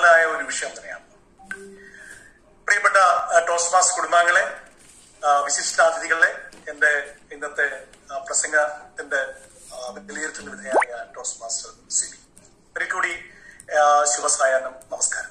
തക്കതായ ഒരു വിഷയം തന്നെയാണ് പ്രിയപ്പെട്ട ആ, ടോസ്റ്റ് മാസ് കുടുംബാംഗങ്ങളെ ആ, വിശിഷ്ടാതിഥികളെ എന്റെ ഇന്നത്തെ ആ, പ്രസംഗത്തിന്റെ ആ, വിലയിരുത്തലിന് വിധേയമായ ടോസ്റ്റ് മാസ്റ്റർ സി ബി ഒരിക്കൽ കൂടി ആ, ശുഭസായാഹ്നം നമസ്കാരം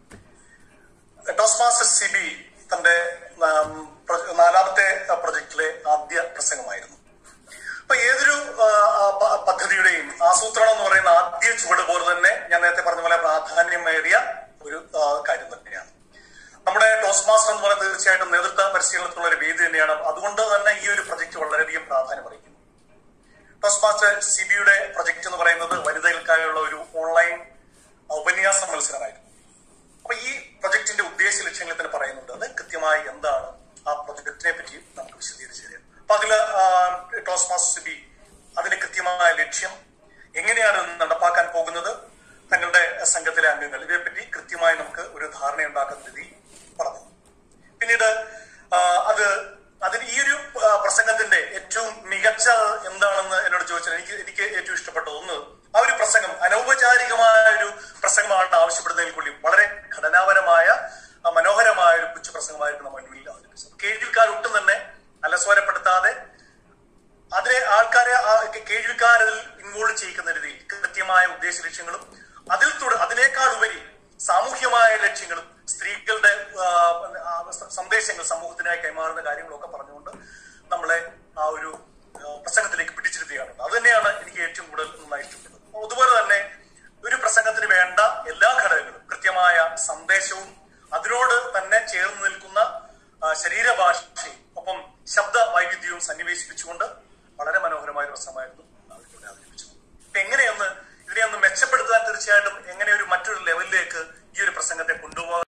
ടോസ്റ്റ് മാസ്റ്റർ സി ബി തന്റെ നാം, പ്രൊ- നാലാമത്തെ ആ, പ്രൊജക്ടിലെ ആദ്യ പ്രസംഗമായിരുന്നു അപ്പൊ ഏതൊരു ആ, ആ, പ- പദ്ധതിയുടെയും ആസൂത്രണം എന്ന് പറയുന്ന ആദ്യ ചുവട് പോലെ തന്നെ ഞാൻ നേരത്തെ പറഞ്ഞ പോലെ പ്രാധാന്യമേറിയ ഒരു ആ, കാര്യം തന്നെയാണ് നമ്മുടെ ടോസ്റ്റ് മാസ്റ്റർ എന്ന് പറയുന്നത് തീർച്ചയായിട്ടും നേതൃത്വ പരിശീലനത്തിനുള്ള ഒരു വേദി തന്നെയാണ് അതുകൊണ്ട് തന്നെ ഈ ഒരു പ്രൊജക്ട് വളരെയധികം പ്രാധാന്യം അറിയിക്കുന്നു ടോസ്റ്റ് മാസ്റ്റർ സി ബിയുടെ പ്രൊജക്ട് എന്ന് പറയുന്നത് വനിതകൾക്കായുള്ള ഒരു ഓൺലൈൻ ഉപന്യാസ മത്സരമായിരുന്നു അപ്പൊ ഈ പ്രൊജക്ടിന്റെ ഉദ്ദേശ ലക്ഷ്യങ്ങളിൽ തന്നെ പറയുന്നുണ്ട് അത് കൃത്യമായി എന്താണ് ആ പ്രൊജക്ടിനെ പറ്റി നമുക്ക് വിശദീകരിച്ചു തരാം അപ്പൊ അതില് ആ, ടോസ്റ്റ് മാസ്റ്റർ സി ബി അതിന്റെ കൃത്യമായ ലക്ഷ്യം എങ്ങനെയാണ് ഇത് നടപ്പാക്കാൻ പോകുന്നത് തങ്ങളുടെ സംഘത്തിലെ അംഗങ്ങൾ ഇവയെപ്പറ്റി കൃത്യമായി നമുക്ക് ഒരു ധാരണ ഉണ്ടാക്കുന്ന രീതി പറഞ്ഞു പിന്നീട് ആ, അത് അതിന് ഈ ഒരു ആ, പ്രസംഗത്തിന്റെ ഏറ്റവും മികച്ച എന്താണെന്ന് എന്നോട് ചോദിച്ചാൽ എനിക്ക് എനിക്ക് ഏറ്റവും ഇഷ്ടപ്പെട്ടത് ഒന്ന് ആ ഒരു പ്രസംഗം അനൗപചാരികമായ ഒരു പ്രസംഗമാണ് ആവശ്യപ്പെടുന്നതിൽ കൂടി വളരെ ഘടനാപരമായ ആ, മനോഹരമായ ഒരു കൊച്ചു പ്രസംഗമായിട്ട് നമ്മൾ മുന്നിൽ അവതരിപ്പിച്ചത് കേൾവിക്കാർ ഒട്ടും തന്നെ അലസ്വരപ്പെടുത്താതെ അതിലെ ആൾക്കാരെ ആ കേൾവിക്കാരതിൽ ഇൻവോൾവ് ചെയ്യിക്കുന്ന രീതിയിൽ കൃത്യമായ ഉദ്ദേശ ലക്ഷ്യങ്ങളും അതിൽ തുട അതിനേക്കാൾ ഉപരി സാമൂഹ്യമായ ലക്ഷ്യങ്ങളും സ്ത്രീകളുടെ ആ, ആ, സന്ദേശങ്ങൾ സമൂഹത്തിനായി കൈമാറുന്ന കാര്യങ്ങളൊക്കെ പറഞ്ഞുകൊണ്ട് നമ്മളെ ആ ഒരു ആ, പ്രസംഗത്തിലേക്ക് പിടിച്ചിരുത്തുകയാണ് അത് തന്നെയാണ് എനിക്ക് ഏറ്റവും കൂടുതൽ നന്നായി ഇഷ്ടപ്പെട്ടത് അതുപോലെ തന്നെ ഒരു പ്രസംഗത്തിന് വേണ്ട എല്ലാ ഘടകങ്ങളും കൃത്യമായ സന്ദേശവും അതിനോട് തന്നെ ചേർന്ന് നിൽക്കുന്ന ആ, ശരീരഭാഷയും ഒപ്പം ശബ്ദ വൈവിധ്യവും സന്നിവേശിപ്പിച്ചുകൊണ്ട് വളരെ മനോഹരമായ ഒരു പ്രസംഗമായിരുന്നു അവരിലൂടെ അവതരിപ്പിച്ചത് അപ്പൊ എങ്ങനെയൊന്ന് ഇതിനെ ഒന്ന് മെച്ചപ്പെടുത്താൻ തീർച്ചയായിട്ടും എങ്ങനെ ഒരു മറ്റൊരു ലെവലിലേക്ക് ഈ ഒരു പ്രസംഗത്തെ കൊണ്ടുപോകാൻ